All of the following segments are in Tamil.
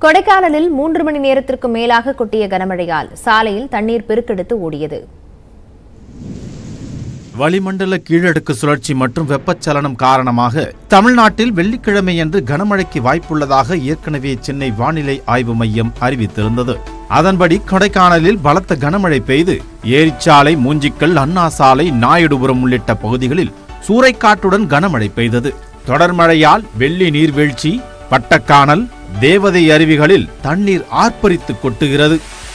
கொடைக்கானலில் மூன்று மணி நேரத்திற்கு மேலாக கொட்டிய கனமழையால் சாலையில் தண்ணீர் பெருக்கெடுத்து ஓடியது வளிமண்டல கீழடுக்கு சுழற்சி மற்றும் வெப்பச்சலனம் காரணமாக தமிழ்நாட்டில் வெள்ளிக்கிழமையன்று கனமழைக்கு வாய்ப்புள்ளதாக ஏற்கனவே சென்னை வானிலை ஆய்வு மையம் அறிவித்திருந்தது அதன்படி கொடைக்கானலில் பலத்த கனமழை பெய்து ஏரிச்சாலை மூஞ்சிக்கல் அண்ணா சாலை நாயுடுபுரம் உள்ளிட்ட பகுதிகளில் சூறைக்காற்றுடன் கனமழை பெய்தது தொடர் மழையால் வெள்ளி நீர்வீழ்ச்சி பட்டக்கானல் தேவதை அருவிகளில் தண்ணீர் ஆர்ப்பரித்து கொட்டுகிறது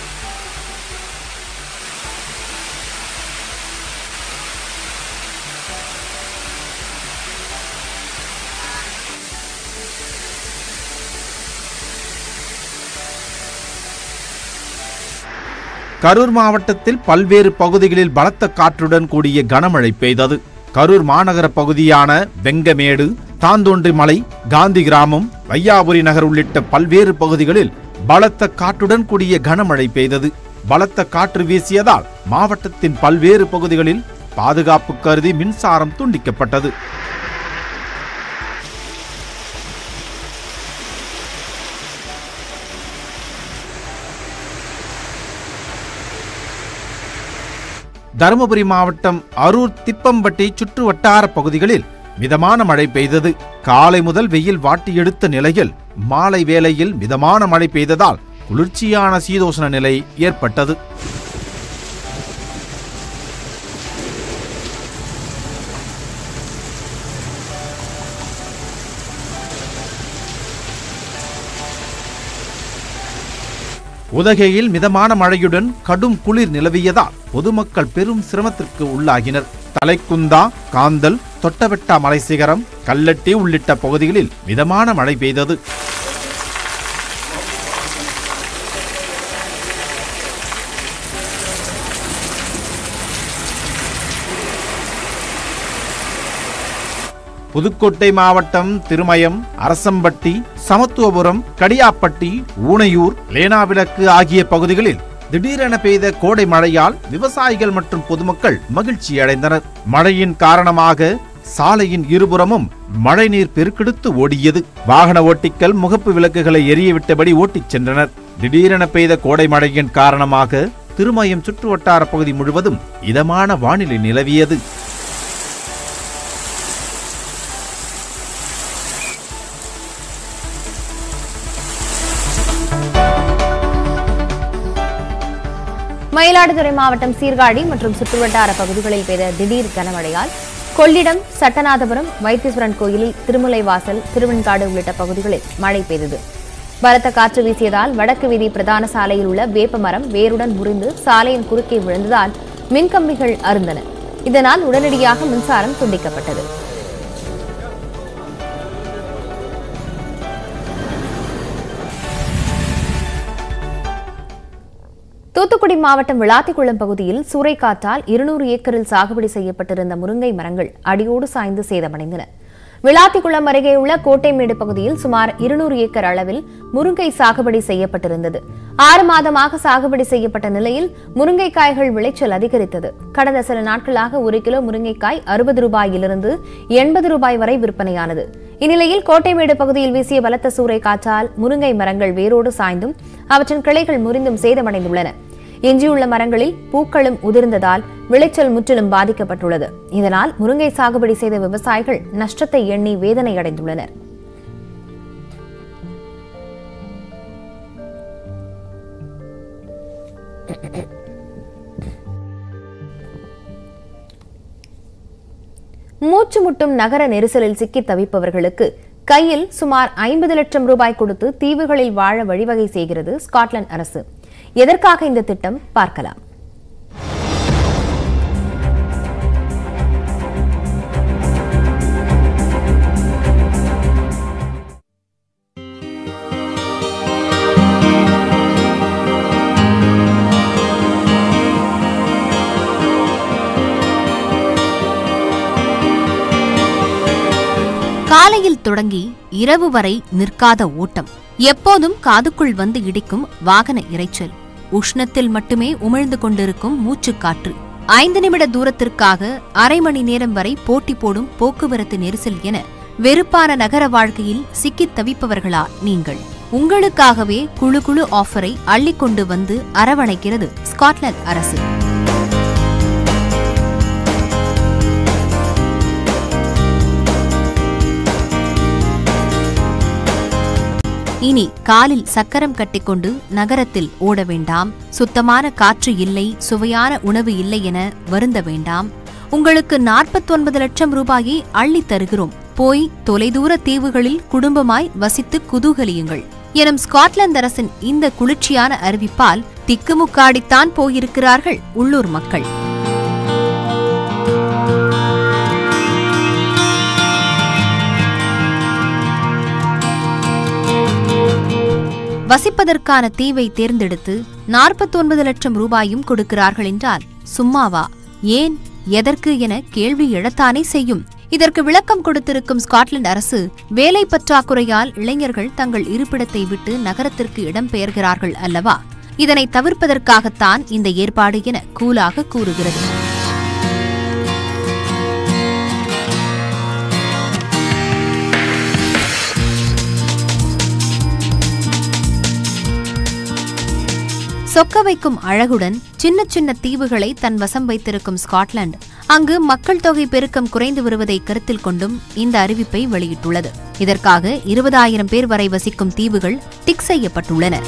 கரூர் மாவட்டத்தில் பல்வேறு பகுதிகளில் பலத்த காற்றுடன் கூடிய கனமழை பெய்தது கரூர் மாநகர பகுதியான வெங்கமேடு தாந்தோன்றி மலை காந்தி கிராமம் வையாபுரி நகர் உள்ளிட்ட பல்வேறு பகுதிகளில் பலத்த காற்றுடன் கூடிய கனமழை பெய்தது பலத்த காற்று வீசியதால் மாவட்டத்தின் பல்வேறு பகுதிகளில் பாதுகாப்பு கருதி மின்சாரம் துண்டிக்கப்பட்டது தருமபுரி மாவட்டம் அரூர் திப்பம்பட்டி சுற்று வட்டார பகுதிகளில் மிதமான மழை பெய்தது காலை முதல் வெயில் வாட்டி எடுத்த நிலையில் மாலை வேளையில் மிதமான மழை பெய்ததால் குளிர்ச்சியான சீதோஷண நிலை ஏற்பட்டது உதகையில் மிதமான மழையுடன் கடும் குளிர் நிலவியதால் பொதுமக்கள் பெரும் சிரமத்திற்கு உள்ளாகினர் தலைக்குந்தா காந்தல் தொட்டபெட்டா மலைசிகரம் கல்லட்டி உள்ளிட்ட பகுதிகளில் மிதமான மழை பெய்தது புதுக்கோட்டை மாவட்டம் திருமயம் அரசம்பட்டி சமத்துவபுரம் கடியாப்பட்டி ஊனையூர் லேனாவிளக்கு ஆகிய பகுதிகளில் திடீரென பெய்த கோடை மழையால் விவசாயிகள் மற்றும் பொதுமக்கள் மகிழ்ச்சி அடைந்தனர் மழையின் காரணமாக சாலையின் இருபுறமும் மழைநீர் பெருக்கெடுத்து ஓடியது வாகன ஓட்டிகள் முகப்பு விளக்குகளை எரியவிட்டபடி ஓட்டிச் சென்றனர் திடீரென பெய்த கோடை மழையின் காரணமாக திருமயம் சுற்றுவட்டார பகுதி முழுவதும் இதமான வானிலை நிலவியது மயிலாடுதுறை மாவட்டம் சீர்காழி மற்றும் சுற்றுவட்டார பகுதிகளில் பெய்த திடீர் கனமழையால் கொள்ளிடம் சட்டநாதபுரம் வைத்தீஸ்வரன் கோயிலில் திருமுலைவாசல் திருவெண்காடு உள்ளிட்ட பகுதிகளில் மழை பெய்தது பலத்த காற்று வீசியதால் வடக்கு வீதி பிரதான சாலையில் உள்ள வேப்ப மரம் வேருடன் முறிந்து சாலையின் குறுக்கே விழுந்ததால் மின்கம்பிகள் அருந்தன இதனால் உடனடியாக மின்சாரம் துண்டிக்கப்பட்டது தூத்துக்குடி மாவட்டம் விளாத்திக்குளம் பகுதியில் சூறைக்காற்றால் இருநூறு ஏக்கரில் சாகுபடி செய்யப்பட்டிருந்த முருங்கை மரங்கள் அடியோடு சாய்ந்து சேதமடைந்தன விளாத்திக்குளம் அருகே உள்ள கோட்டைமேடு பகுதியில் சுமார் இருநூறு ஏக்கர் அளவில் முருங்கை சாகுபடி செய்யப்பட்டிருந்தது ஆறு மாதமாக சாகுபடி செய்யப்பட்ட நிலையில் முருங்கைக்காய்கள் விளைச்சல் அதிகரித்தது கடந்த சில நாட்களாக ஒரு கிலோ முருங்கைக்காய் அறுபது ரூபாயிலிருந்து எண்பது ரூபாய் வரை விற்பனையானது இந்நிலையில் கோட்டைமேடு பகுதியில் வீசிய பலத்த சூறை காற்றால் முருங்கை மரங்கள் வேரோடு சாய்ந்தும் அவற்றின் கிளைகள் முறிந்தும் சேதமடைந்துள்ளன எஞ்சியுள்ள மரங்களில் பூக்களும் உதிர்ந்ததால் விளைச்சல் முற்றிலும் பாதிக்கப்பட்டுள்ளது இதனால் முருங்கை சாகுபடி செய்த விவசாயிகள் நஷ்டத்தை எண்ணி வேதனை அடைந்துள்ளனர் மூச்சு முட்டும் நகர நெரிசலில் சிக்கி தவிப்பவர்களுக்கு கையில் சுமார் ஐம்பது லட்சம் ரூபாய் கொடுத்து தீவுகளில் வாழ வழிவகை செய்கிறது ஸ்காட்லாந்து அரசு எதற்காக இந்த திட்டம் பார்க்கலாம் காலையில் தொடங்கி இரவு வரை நிற்காத ஓட்டம் எப்போதும் காதுக்குள் வந்து இடிக்கும் வாகன இரைச்சல் உஷ்ணத்தில் மட்டுமே உமிழ்ந்து கொண்டிருக்கும் மூச்சுக்காற்று ஐந்து நிமிட தூரத்திற்காக அரை மணி நேரம் வரை போட்டி போடும் போக்குவரத்து நெரிசல் என வெறுப்பான நகர வாழ்க்கையில் சிக்கித் தவிப்பவர்களா நீங்கள் உங்களுக்காகவே குழு குழு ஆஃபரை அள்ளிக்கொண்டு வந்து அரவணைக்கிறது ஸ்காட்லாந்து அரசு இனி காலில் சக்கரம் கட்டிக்கொண்டு நகரத்தில் ஓட வேண்டாம் சுத்தமான காற்று இல்லை சுவையான உணவு இல்லை என வருந்த வேண்டாம் உங்களுக்கு 49 லட்சம் ரூபாயை அள்ளித் தருகிறோம் போய் தொலைதூர தீவுகளில் குடும்பமாய் வசித்து குதூகலியுங்கள் எனும் ஸ்காட்லாந்து அரசின் இந்த குளிர்ச்சியான அறிவிப்பால் திக்குமுக்காடித்தான் போயிருக்கிறார்கள் உள்ளூர் மக்கள் வசிப்பதற்கான தீவை தேர்ந்தெடுத்து 49 லட்சம் ரூபாயும் கொடுக்கிறார்கள் என்றால் சும்மாவா ஏன் எதற்கு என கேள்வி எழத்தானே செய்யும் இதற்கு விளக்கம் கொடுத்திருக்கும் ஸ்காட்லாந்து அரசு வேலை பற்றாக்குறையால் இளைஞர்கள் தங்கள் இருப்பிடத்தை விட்டு நகரத்திற்கு இடம்பெயர்கிறார்கள் அல்லவா இதனை தவிர்ப்பதற்காகத்தான் இந்த ஏற்பாடு என கூலாக கூறுகிறது சொக்க வைக்கும் அழகுடன் சின்ன சின்ன தீவுகளை தன் வசம் வைத்திருக்கும் ஸ்காட்லாந்து அங்கு மக்கள் தொகை பெருக்கம் குறைந்து வருவதை கருத்தில் கொண்டும் இந்த அறிவிப்பை வெளியிட்டுள்ளது இதற்காக இருபதாயிரம் பேர் வரை வசிக்கும் தீவுகள் டிக் செய்யப்பட்டுள்ளன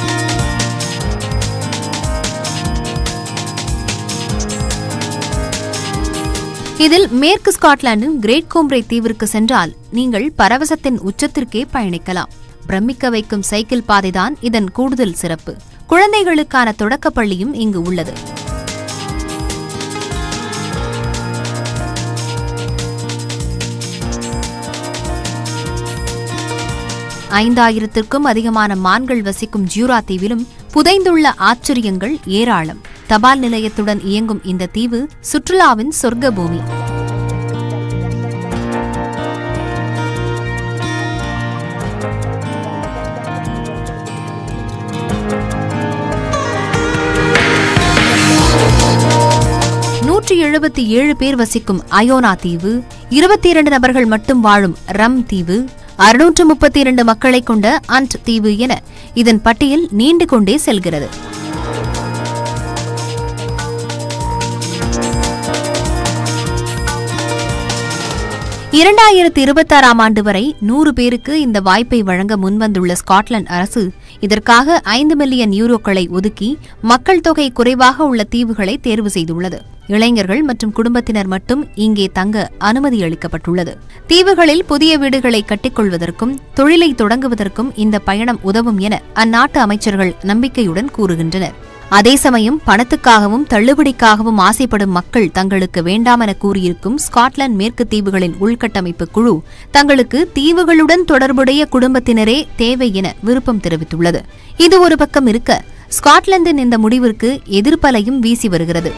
இதில் மேற்கு ஸ்காட்லாந்தின் கிரேட் கோம்ப்ரே தீவிற்கு சென்றால் நீங்கள் பரவசத்தின் உச்சத்திற்கே பயணிக்கலாம் பிரமிக்க வைக்கும் சைக்கிள் பாதைதான் இதன் கூடுதல் சிறப்பு குழந்தைகளுக்கான தொடக்கப் பள்ளியும் இங்கு உள்ளது ஐந்தாயிரத்திற்கும் அதிகமான மான்கள் வசிக்கும் ஜியூரா தீவிலும் புதைந்துள்ள ஆச்சரியங்கள் ஏராளம் தபால் நிலையத்துடன் இயங்கும் இந்த தீவு சுற்றுலாவின் சொர்க்க பூமி நூற்றி எழுபத்தி ஏழு பேர் வசிக்கும் அயோனா தீவு இருபத்தி இரண்டு நபர்கள் மட்டும் வாழும் ரம் தீவு அறுநூற்று முப்பத்தி இரண்டு மக்களை கொண்ட அண்ட் தீவு என இதன் பட்டியல் நீண்டு கொண்டே செல்கிறது இரண்டாயிரத்தி இருபத்தாறாம் ஆண்டு வரை நூறு பேருக்கு இந்த வாய்ப்பை வழங்க முன்வந்துள்ள ஸ்காட்லாந்து அரசு இதற்காக ஐந்து மில்லியன் யூரோக்களை ஒதுக்கி மக்கள் தொகை குறைவாக உள்ள தீவுகளை தேர்வு செய்துள்ளது இளைஞர்கள் மற்றும் குடும்பத்தினர் மட்டும் இங்கே தங்க அனுமதி அளிக்கப்பட்டுள்ளது தீவுகளில் புதிய வீடுகளை கட்டிக்கொள்வதற்கும் தொழிலை தொடங்குவதற்கும் இந்த பயணம் உதவும் என அந்நாட்டு அமைச்சர்கள் நம்பிக்கையுடன் கூறுகின்றனர் அதே சமயம் பணத்துக்காகவும் தள்ளுபடிக்காகவும் ஆசைப்படும் மக்கள் தங்களுக்கு வேண்டாம் என கூறியிருக்கும் ஸ்காட்லாந்து மேற்கு தீவுகளின் உள்கட்டமைப்பு குழு தங்களுக்கு தீவுகளுடன் தொடர்புடைய குடும்பத்தினரே தேவை என விருப்பம் தெரிவித்துள்ளது இது ஒரு பக்கம் இருக்க ஸ்காட்லாந்தின் இந்த முடிவிற்கு எதிர்ப்பலையும் வீசி வருகிறது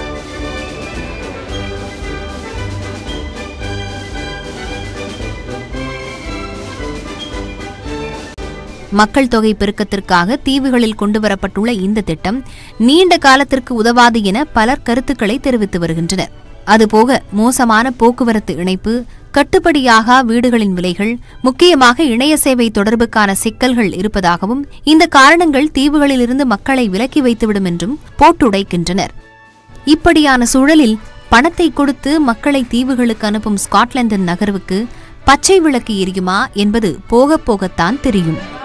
மக்கள் தொகை பெருக்கத்திற்காக தீவுகளில் கொண்டுவரப்பட்டுள்ள இந்த திட்டம் நீண்ட காலத்திற்கு உதவாது என பலர் கருத்துக்களை தெரிவித்து வருகின்றனர் அதுபோக மோசமான போக்குவரத்து இணைப்பு கட்டுப்படியாகா வீடுகளின் விலைகள் முக்கியமாக இணைய சேவை தொடர்புக்கான சிக்கல்கள் இருப்பதாகவும் இந்த காரணங்கள் தீவுகளிலிருந்து மக்களை விலக்கி வைத்துவிடும் என்றும் போட்டுடைக்கின்றனர் இப்படியான சூழலில் பணத்தை கொடுத்து மக்களை தீவுகளுக்கு அனுப்பும் ஸ்காட்லாந்தின் நகர்வுக்கு பச்சை விளக்கு எரியுமா என்பது போகப் போகத்தான் தெரியும்